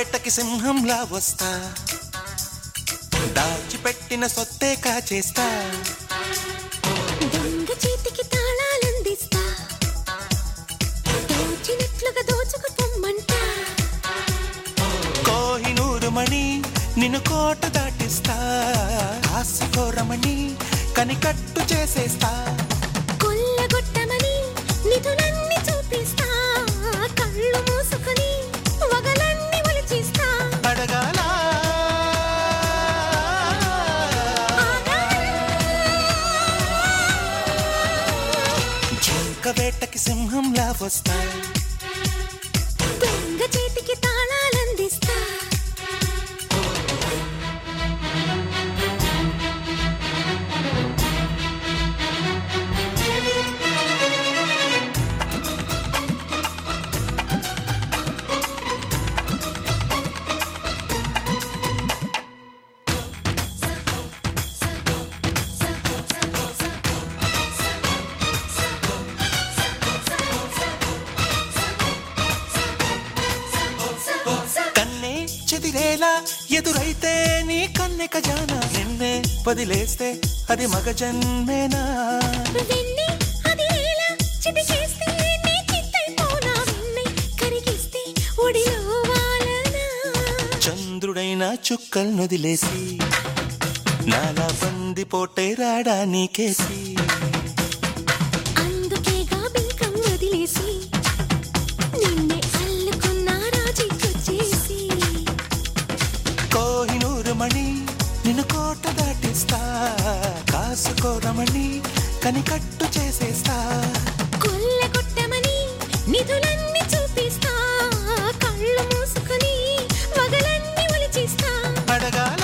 వేటకి సింహంలా వస్తా దాచిపెట్టిన సొత్తే కాచేస్తా దొంగ చేతికి తాళాలందిస్తా దోచినట్లుగా దోచుకుపోమ్మంట కోహినూరు మణి నిన్ను కోట దాటిస్తా ఆసుకోరమణి కనికట్టు చేసేస్తా కొల్లగొట్టమని నిధులన్నీ చూపిస్తా కళ్ళు మూసుకొని వగలన్నీ ఒలిచిస్తా అడగాల జింక వేటకి సింహంలా వస్తా దొంగ చేతికి తాళాలందిస్తా కన్నే చెదిరేలా ఎదురైతే నీ కన్నె ఖజానా నిన్నే వదిలేస్తే అది మగ జన్మేనా వెన్నె అది ఎలా చిటికేస్తే నీ చిత్తైపోనా వెన్నె కరిగిస్తే ఒడిలో వాలనా చంద్రుడైన చుక్కలు నొదిలేసి నాలా బంది పోటే రాడా నీకేసి అందుకేగా బింకం వదిలేసి నిన్నే అల్లుకున్న రాజీకొచ్చేసి కోహినూరు మణి నిన్ను కోట దాటిస్తా కాసుకోరమణి కనికట్టు చేసేస్తా కొల్లగొట్టమని నిధులన్నీ చూపిస్తా కళ్ళు మూసుకొని వగలన్నీ ఒలిచిస్తా అడగాల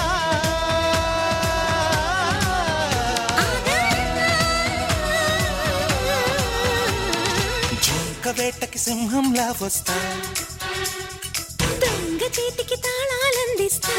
జింక వేటకి సింహంలా వస్తా దొంగ చేతికి తాళాలందిస్తా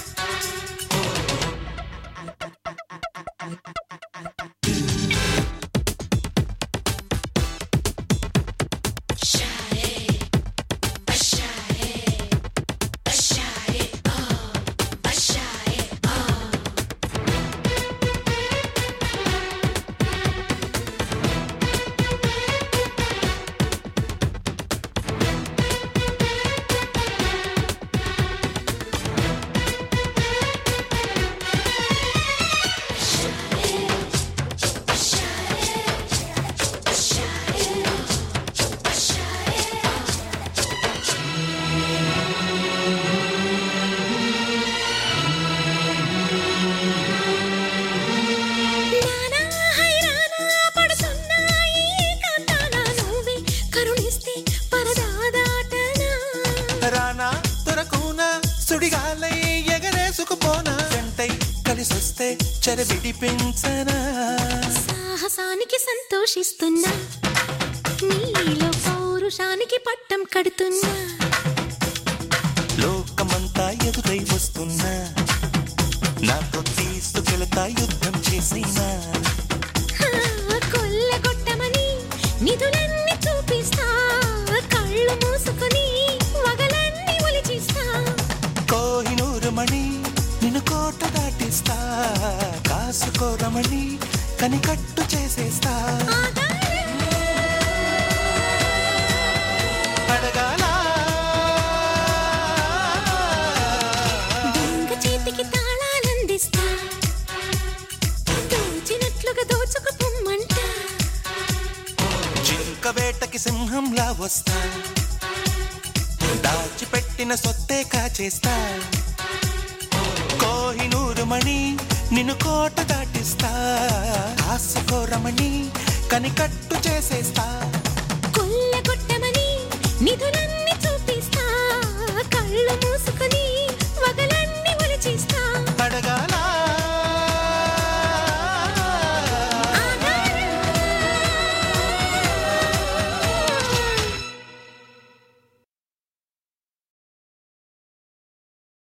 నానా హైరానా పడుతున్నాయి కాంతానా నువ్వే కరుణిస్తే పరదా దాటనా రానా దొరకునా సుడిగాలై ఎగరేసుకుపోనా జంటై కలిసొస్తే చెర విడిపించనా సాహసానికి సంతోషిస్తున్నా నీలో పౌరుషానికి పట్టం కడుతున్నా లోకమంతా ఎదురై వస్తున్నా నాతో తీసుకెళతా యుద్ధం చేసినా హా, కొల్లగొట్టమని నిధులన్నీ చూపిస్తా కళ్ళు మూసుకొని వగలన్నీ ఒలిచిస్తా కోహినూరు మణి నిన్ను కోట దాటిస్తా కాసుకోరమణి కనికట్టు చేసేస్తా అడగాల దొంగ చేతికి తాళాలందిస్తా దోచినట్లుగా దోచుకుపోమ్మంట జింక వేటకి సింహంలా వస్తా దాచిపెట్టిన సొత్తే కాచేస్తా కోహినూరు మణి నిన్ను కోట దాటిస్తా ఆసుకోరమణి కనికట్టు చేసేస్తా కొల్లగొట్టమని నిధులన్నీ చూపిస్తా కళ్ళు మూసు